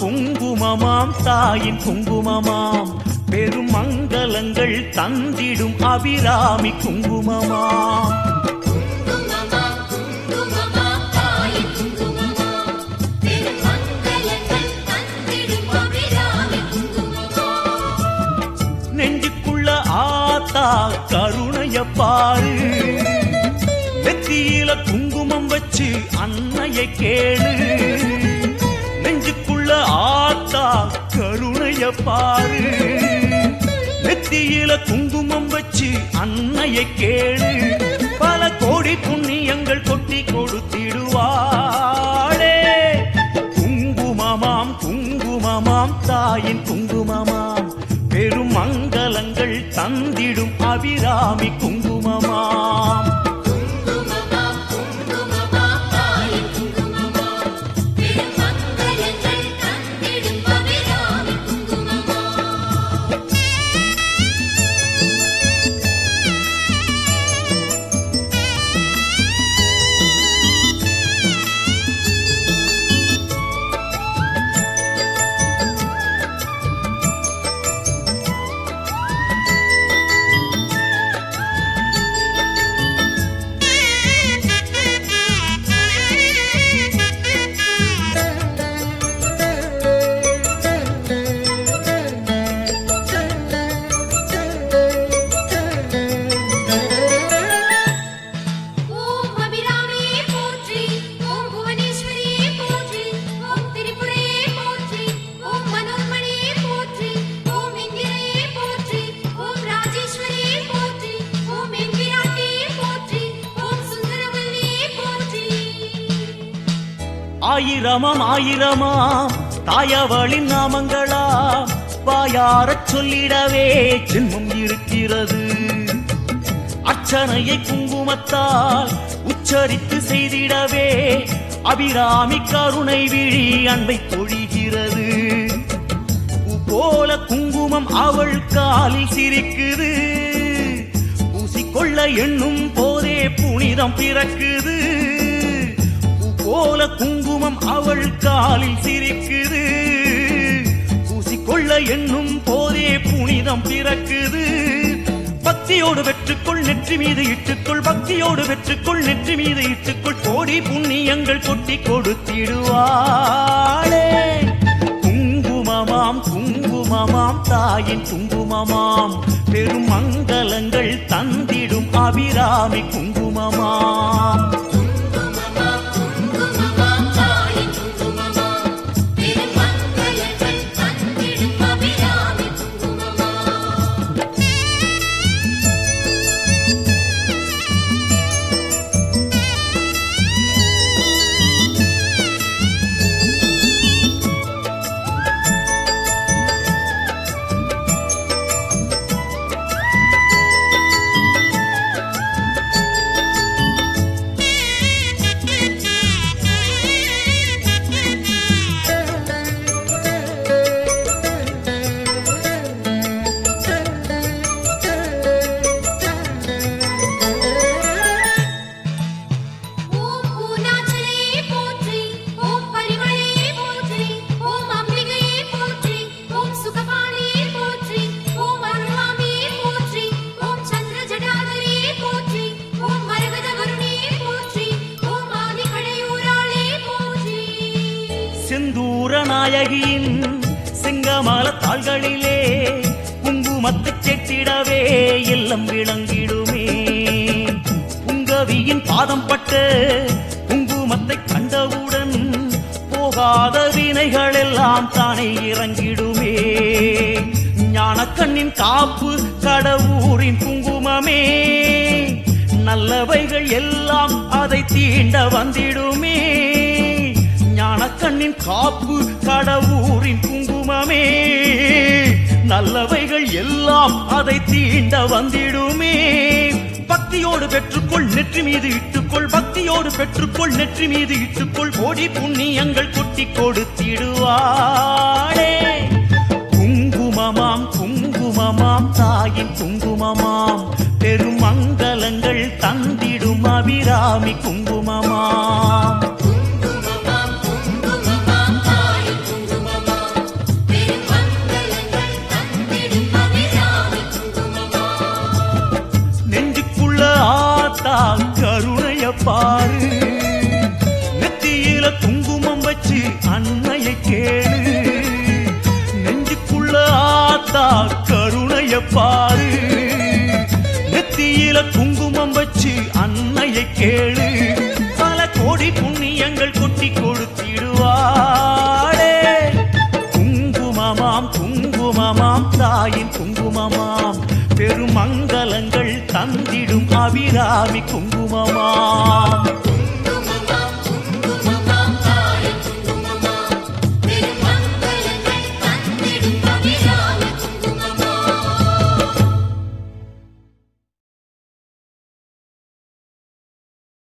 குங்குமமாம் தாயின் குங்குமமாம் பெரும் மங்களங்கள் தந்திடும் அபிராமி குங்குமமாம் குங்குமமா குங்குமமா தாயின் குங்குமமா திருமங்கலங்கள் தந்திடும் அபிராமி குங்குமமா நெஞ்சுக்குள்ள ஆத்தா கருணைய பாரு நெத்தியில குங்குமம் வச்சு அன்னைய கேளு நெஞ்சுக்குள்ள ஆத்தா கருணைய பாரு நெத்தியில குங்குமம் வச்சு அன்னைய கேளு பல கோடி புண்ணியங்கள் கொட்டி கொடுத்திடுவாளே குங்குமமாம் குங்குமமாம் தாயின் குங்குமமாம் பெரும் மங்களங்கள் தந்திடும் அபிராமி குங்குமமாம் குங்குமமா குங்குமமா தாயின் குங்குமமா திருமங்கலங்கள் தந்திடும் அபிராமி குங்குமமா ஓம் அபிராமியே போற்றி ஓம் புவனேஸ்வரியே போற்றி ஓம் திரிபுரையே போற்றி ஓம் மனோன்மணியே போற்றி ஓம் இந்திரையே போற்றி ஓம் ராஜேஸ்வரியே போற்றி ஓம் எம்பிராட்டியே போற்றி ஓம் சுந்தரவல்லியே போற்றி ஆயிரமாம் ஆயிரமாம் தாயவளின் நாமங்களா வாயாரச் சொல்லிடவே ஜென்மம் இருக்கிறது அர்ச்சனையை குங்குமத்தால் உச்சரித்து செய்திடவே அபிராமி கருணை விழி அன்பை பொழிகிறது பூ போல குங்குமம் அவள் காலில் சிரிக்குது பூசிக்கொள்ள எண்ணும் போதே புனிதம் பிறக்குது பூ போல குங்குமம் அவள் காலில் சிரிக்குது பூசிக்கொள்ள எண்ணும் போதே புனிதம் பிறக்குது பக்தியோடு வெற்றுக்கொள் நெற்றி மீது இட்டுக்கொள் பக்தியோடு வெற்றுக்கொள் நெற்றி மீது இட்டுக்கொள் கோடி புண்ணியங்கள் கொட்டி கொடுத்திடுவாளே குங்குமமாம் குங்குமமாம் தாயின் குங்குமமாம் பெரும் மங்களங்கள் தந்திடும் அபிராமி குங்குமமாம் குங்குமமா குங்குமமா தாயின் குங்குமமா திருமங்கலங்கள் தந்திடும் அபிராமி குங்குமமா ஓம் பூனாச்சலையே போற்றி ஓம் பரிமளையே போற்றி ஓம் அம்பிகையே போற்றி ஓம் சுகபாணியே போற்றி ஓம் அருள்வாமியே போற்றி ஓம் சந்திர ஜடாதரியே போற்றி ஓம் மரகத வருணியே போற்றி ஓம் ஆதி கடையூராளே போற்றி செந்தூர நாயகியின் செங்கமல தாள்களிலே குங்குமத்தை செட்டிடவே இல்லம் விளங்கிடுமே புங்கவியின் பாதம் பட்ட குங்குமத்தை கண்டவுடன் போகாத வினைகள் எல்லாம் தானே இறங்கிடுமே ஞானக்கண்ணின் காப்பு கடவுரின் குங்குமமே நல்லவைகள் எல்லாம் அதை தீண்ட வந்திடுமே ஞானக்கண்ணின் காப்பு கடவுரின் குங்குமமே நல்லவைகள் எல்லாம் அதை தீண்ட வந்திடுமே பக்தியோடு பெற்றுக்கொள் நெற்றி மீது இட்டுக்கொள் பக்தியோடு பெற்றுக்கொள் நெற்றி மீது இட்டுக்கொள் கோடி புண்ணியங்கள் கொட்டி கொடுத்திடுவாளே குங்குமமாம் குங்குமமாம் தாயின் குங்குமமாம் பெருமங்கலங்கள் தந்திடும் அபிராமி குங்குமமாம் குங்குமமா குங்குமமா தாயின் குங்குமமா கருணைய பாரு நெத்தியில குங்குமம் வச்சு அன்னையை கேளு பல கோடி புண்ணியங்கள் கொட்டி கொடுத்திடுவாளே குங்குமமாம் குங்குமமாம் தாயின் குங்குமமாம் பெருமங்கலங்கள் தந்திடும் அபிராமி குங்குமமாம்